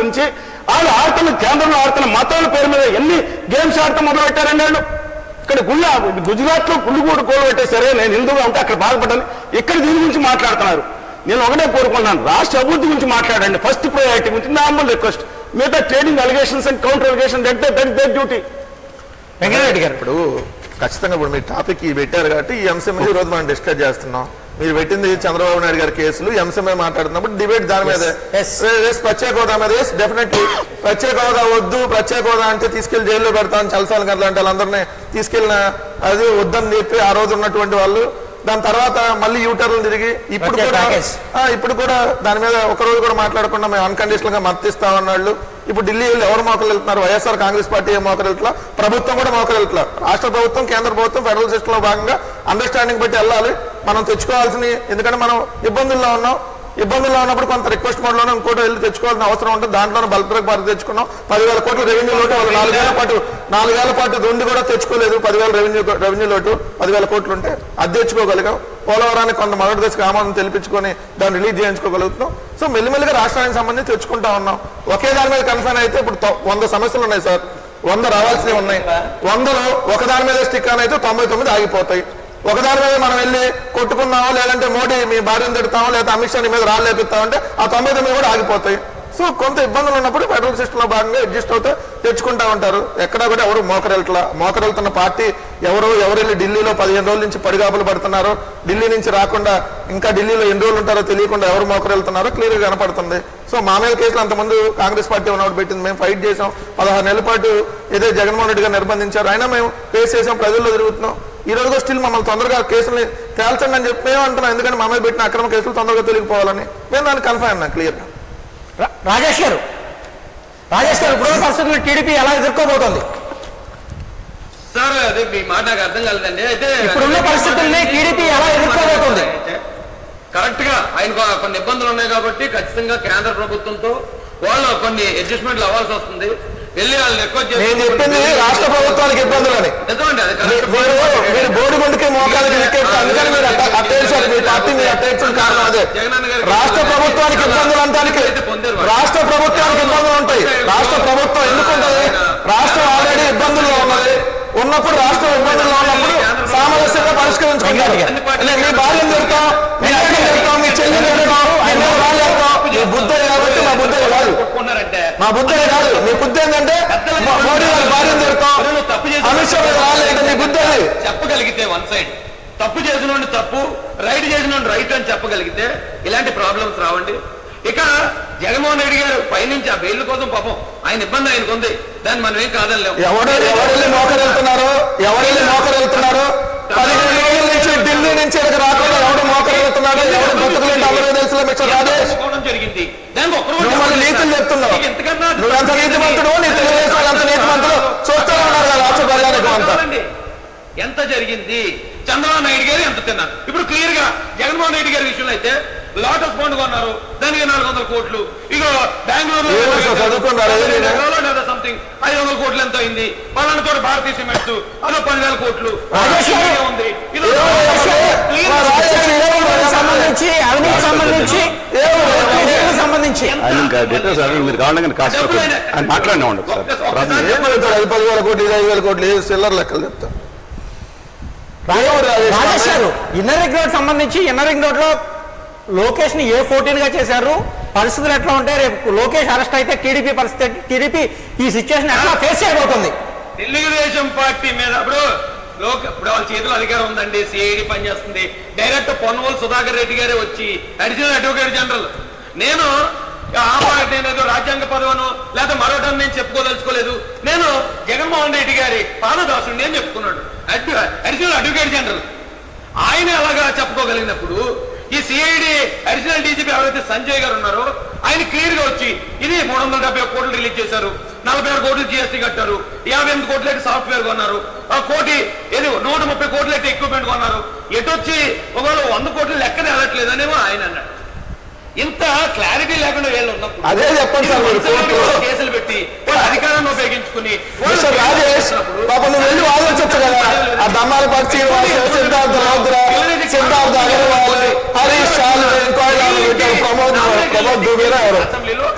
నుంచి వాళ్ళు ఆడుతున్న కేంద్రంలో ఆడుతున్న మతాల పేరు మీద ఎన్ని గేమ్స్ ఆడటం మొదలు పెట్టారండి వాళ్ళు ఇక్కడ గుళ్ళ గుజరాత్ లో గుళ్ళు కూడా గోలు పెట్టేసరే నేను హిందువుగా ఉంటే అక్కడ బాధపడ్డాను ఇక్కడ దీని గురించి మాట్లాడుతున్నారు నేను ఒకటే కోరుకుంటున్నాను రాష్ట్ర అభివృద్ధి గురించి మాట్లాడండి ఫస్ట్ ప్రయారిటీ గురించి నా అమ్మల్ రిక్వెస్ట్ మిగతా trading allegations and counter allegation that that that duty Venkatareddy గారు ఇప్పుడు ఖచ్చితంగా ఇప్పుడు మీరు టాపిక్ ఈ పెట్టారు కాబట్టి ఈ అంశం మీద ఈ రోజు మనం డిస్కస్ చేస్తున్నాం మీరు పెట్టింది చంద్రబాబు నాయుడు గారి కేసులు ఈ అంశం మీద మాట్లాడుతున్నప్పుడు డిబేట్ దాని మీద Yes. ప్రత్యేక హోదా మీద డెఫినెట్లీ ప్రత్యేక హోదా వద్దు ప్రత్యేక హోదా అంటే తీసుకెళ్లి జైల్లో పెడతాను చలసాల గట్ల అంటే వాళ్ళందరినీ తీసుకెళ్ళిన అది వద్దని చెప్పి ఆ రోజు ఉన్నటువంటి వాళ్ళు దాని తర్వాత మళ్ళీ యూటర్లు తిరిగి ఇప్పుడు ప్రత్యేక కూడా ప్యాకేజ్. ఆ, ఇప్పుడు కూడా దాని మీద ఒక రోజు కూడా మాట్లాడకుండా మేము అన్కండిషనల్ గా మద్దతిస్తామన్నాళ్ళు ఇప్పుడు ఢిల్లీ వెళ్ళి ఎవరు మోకలు వెళ్తున్నారు వైఎస్ఆర్ కాంగ్రెస్ పార్టీ ఏ మోకలు వెళ్తున్నా ప్రభుత్వం కూడా మోకలు వెళ్తున్నా రాష్ట్ర ప్రభుత్వం కేంద్ర ప్రభుత్వం ఫెడరల్ సిస్టమ్ లో భాగంగా అండర్స్టాండింగ్ బట్టి వెళ్ళాలి మనం తెచ్చుకోవాల్సిన ఎందుకంటే మనం ఇబ్బందుల్లో ఉన్నాం ఇబ్బందుల్లో ఉన్నప్పుడు కొంత రిక్వెస్ట్ మోడ్లోనే ఇంకోటి వెళ్ళి తెచ్చుకోవాల్సిన అవసరం ఉంటుంది దాంట్లోనే బల్క్ డ్రగ్ భారతి తెచ్చుకున్నాం పదివేల కోట్ల రెవెన్యూ లోటు వాళ్ళు నాలుగేళ్ల పాటు నాలుగేళ్ల పాటు రెండు కూడా తెచ్చుకోలేదు పదివేల రెవెన్యూ రెవెన్యూ లోటు పదివేల కోట్లు ఉంటే అది తెచ్చుకోగలిగాం పోలవరానికి కొంత మొదటి దశకు ఆమోదం తెలిపించుకొని దాన్ని రిలీజ్ చేయించుకోగలుగుతున్నాం సో మెల్లిమెల్లిగా రాష్ట్రానికి సంబంధించి తెచ్చుకుంటా ఉన్నాం ఒకే దాని మీద కన్ఫర్మ్ అయితే ఇప్పుడు తొ- వంద సమస్యలు ఉన్నాయి సార్ వంద రావాల్సినవి ఉన్నాయి వందలో ఒక దాని మీద స్టిక్ ఆన్ అయితే తొంభై తొమ్మిది ఆగిపోతాయి ఒక దాని మీద మనం వెళ్ళి కొట్టుకుందామో లేదంటే మోడీ మీ భార్యను తిడతామో లేదా అమిత్ షా నీ మీద రాళ్ళు లేపిస్తామంటే ఆ తొంభై తొమ్మిది కూడా ఆగిపోతాయి సో కొంత ఇబ్బందులు ఉన్నప్పుడు ఫెడరల్ సిస్టమ్ లో భాగంగా అడ్జస్ట్ అవుతే తెచ్చుకుంటా ఉంటారు ఎక్కడా కూడా ఎవరు మోకరెళ్తలా మోకరెళ్తున్న పార్టీ ఎవరు ఎవరు వెళ్ళి ఢిల్లీలో పదిహేను రోజుల నుంచి పడిగాపులు పడుతున్నారో ఢిల్లీ నుంచి రాకుండా ఇంకా ఢిల్లీలో ఎన్ని రోజులు ఉంటారో తెలియకుండా ఎవరు మోకరెళ్తున్నారో క్లియర్ గా కనపడుతుంది సో మా మీద కేసులు అంతకుముందు కాంగ్రెస్ పార్టీ ఉన్నప్పుడు పెట్టింది మేము ఫైట్ చేసాం పదహారు నెలల పాటు ఏదో జగన్మోహన్ రెడ్డి గారు నిర్బంధించారు అయినా మేము ఫేస్ చేసాం ప్రజల్లో తిరుగుతున్నాం ఈ రోజు కూడా స్టిల్ మమ్మల్ని తొందరగా కేసుల్ని తేల్చండి అని చెప్పి మేము అంటున్నాం ఎందుకంటే మా మీద పెట్టిన అక్రమ కేసులు తొందరగా తెలియకపోవాలని మేము దాన్ని కన్ఫర్మ్ అయినా క్లియర్ రా- రాజేష్ గారు రాజేష్ గారు ఇప్పుడు పరిస్థితుల్లో టీడీపీ ఎలా ఎదుర్కోబోతోంది సార్ అదే మీ మాట నాకు అర్థం కాలేదండి అయితే ఇప్పుడున్న పరిస్థితుల్ని టీడీపీ ఎలా ఎదుర్కోబోతోంది? కరెక్ట్ గా ఆయన కొ- కొన్ని ఇబ్బందులు ఉన్నాయి కాబట్టి ఖచ్చితంగా కేంద్ర ప్రభుత్వంతో వాళ్ళు కొన్ని అడ్జస్ట్మెంట్లు అవ్వాల్సి వస్తుంది వెళ్ళి వాళ్ళని రిక్వెస్ట్ నేను చెప్పింది రాష్ట్ర ప్రభుత్వానికి ఇబ్బందులని నిజమండి అది మీరు correct. మీరు మీరు బోడిగుండికి మోకాలకి వికెట్ అందుకని మీరు అట్ట- అట్టేసారు మీ పార్టీ మీరు అట్టేసిన కారణం అదే రాష్ట్ర ప్రభుత్వానికి ఇబ్బందులు అంటానికి రాష్ట్ర ప్రభుత్వానికి ఇబ్బందులు ఉంటాయి రాష్ట్ర ప్రభుత్వం ఎందుకు ఉంటుంది రాష్ట్రం ఆల్రెడీ ఇబ్బందుల్లో ఉన్నది ఉన్నప్పుడు రాష్ట్రం ఇబ్బందుల్లో ఉన్నప్పుడు సామరస్యంగా పరిష్కరించుకుంటారు నేను మీ భార్యను తిడతాం మీ అక్కని తిడతాం మీ చెల్లిని తిడతాం మీ మీద రాళ్ళు వేస్తాం. మీ బుద్ధి కాబట్టి మా బుద్ధి కాదు కొట్టుకున్నారంటే మా బుద్ధి కాదు మీ బుద్ధి ఏంటంటే మో- మోడీ గారి భార్యను తిడతాం ఎవరైనా తప్పు చేసిన అమిత్ షా మీద రాలేదు మీ బుద్ధి అది చెప్పగలిగితే వన్ సైడ్ తప్పు చేసిన తప్పు రైట్ చేసిన రైట్ అని చెప్పగలిగితే ఇలాంటి ప్రాబ్లమ్స్ రావండి ఇక జగన్మోహన్ రెడ్డి గారు పైనుంచి ఆ బెయిల్ కోసం పాపం ఆయన ఇబ్బంది ఆయనకు ఉంది దాన్ని మనం ఏం కాదనిలేము ఎవడు ఎవరెళ్ళి మోకరు వెళ్తున్నారో ఎవరెళ్ళి మోకరు వెళ్తున్నారో పదిహేను రోజుల నుంచి ఢిల్లీ నుంచి ఇక్కడికి రాకుండా ఎవడు మోకరు వెళ్తున్నాడో ఎవడు బతుకులేంటి అందరూ తెలుసులే మిస్టర్ రాజేష్ ఒప్పుకోవడం జరిగింది దానికి ఒక్కరు నువ్వు మళ్ళీ నీతులు చెప్తున్నావు నీకు ఎంతకన్నా నువ్వెంత నీతిమంతుడు నీ తెలుగుదేశం వాళ్ళు ఎంత నీతిమంతులు చూస్తూనే ఉన్నారు కదా రాష్ట్ర ప్రజానికి అంతా కావాలండి. ఎంత జరిగింది చంద్రబాబు నాయుడు గారు ఎంత తిన్నారు ఇప్పుడు క్లియర్ గా జగన్మోహన్ రెడ్డి గారి విషయంలో అయితే లోటస్ బాండ్ కొన్నారు దానికి నాలుగు వందల కోట్లు ఇక బెంగళూరు ఏమో సార్, చదువుకున్నారా? ఏది? సంథింగ్ ఐదు వందల కోట్లు ఎంత అయింది పలానా చోట భారతీయ సిమెంట్స్ అదో పదివేల కోట్లు రాజేష్ గారు. ఇదే ఉంది ఇది ఏమో రాజేష్ గారు. clear మా గా రాజేష్ ఏమో అవినీతికి సంబంధించి అవినీతికి సంబంధించి అవినీతికి సంబంధించి ఆయన ఇంకా డీటెయిల్స్ అడగండి మీరు కావాలంటే కాస్త ఆయన మాట్లాడినా ఉండదు సార్ ప్రాబ్లం ఏం చెప్తాడు ఐదు పదివేల కోట్లు ఇది ఐదు వేల కోట్లు ఏ చిల్లర లెక్కలు చెప్తా రాజేష్ రాజేష్ గారు ఇన్నర్ రింగ్ రోడ్ సంబంధించి ఇన్నర్ రింగ్ రోడ్ లో లోకేష్ ని ఏ ఫోర్టీన్ గా చేశారు పరిస్థితులు ఎట్లా ఉంటాయి రేపు లోకేష్ అరెస్ట్ అయితే టీడీపీ పరిస్థితి టీడీపీ ఈ సిచ్యువేషన్ ఎట్లా ఫేస్ చేయబోతుంది తెలుగుదేశం పార్టీ మీద ఇప్పుడు లోక ఇప్పుడు వాళ్ళ చేతిలో అధికారం ఉందండి సిఐడి పనిచేస్తుంది డైరెక్ట్ పొన్నవోలు సుధాకర్ రెడ్డి గారే వచ్చి అడిషనల్ అడ్వకేట్ జనరల్ నేను ఆ పార్టీ ఏదో రాజ్యాంగ పదవను లేదా మరొకటి నేను చెప్పుకోదలుచుకోలేదు నేను జగన్మోహన్ రెడ్డి గారి పాదదాసుని అని చెప్పుకున్నాడు అడ్వ- అడిషనల్ అడ్వకేట్ జనరల్ ఆయన ఎలాగా చెప్పుకోగలిగినప్పుడు ఈ సిఐడి అడిషనల్ డీజీపీ ఎవరైతే సంజయ్ గారు ఉన్నారో ఆయన క్లియర్ గా వచ్చి ఇది మూడు వందల డెబ్బై ఒక్క కోట్లు రిలీజ్ చేశారు నలభై ఆరు కోట్లు జిఎస్టీ కట్టారు యాభై ఎనిమిది కోట్లు అయితే సాఫ్ట్వేర్ కొన్నారు ఆ కోటి ఏది నూట ముప్పై కోట్లు అయితే ఎక్విప్మెంట్ కొన్నారు ఎటొచ్చి ఒకవేళ వంద కోట్లు లెక్కనే వెళ్ళట్లేదు అనేమో ఆయన అన్నాడు ఇంత క్లారిటీ లేకుండా వీళ్ళు ఉన్నప్పుడు అదే చెప్పండి సార్ మీరు వరుసగా కోర్టులో. కేసులు పెట్టి వాళ్ళ అధికారాన్ని ఉపయోగించుకుని వాళ్ళు మిస్టర్ రాజేష్ చేస్తున్నప్పుడు పాప నువ్వు వెళ్ళి వాదించచ్చు కదా ఆ దమ్మాల పక్షి సిద్ధార్థ రౌద్ర సిద్ధార్థ అగర్వాల్ హరీష్ చాలు ఇంకో ఆయన పెట్టారు ప్రమోద్ ప్రమోద్ దుబేరా ఎవరు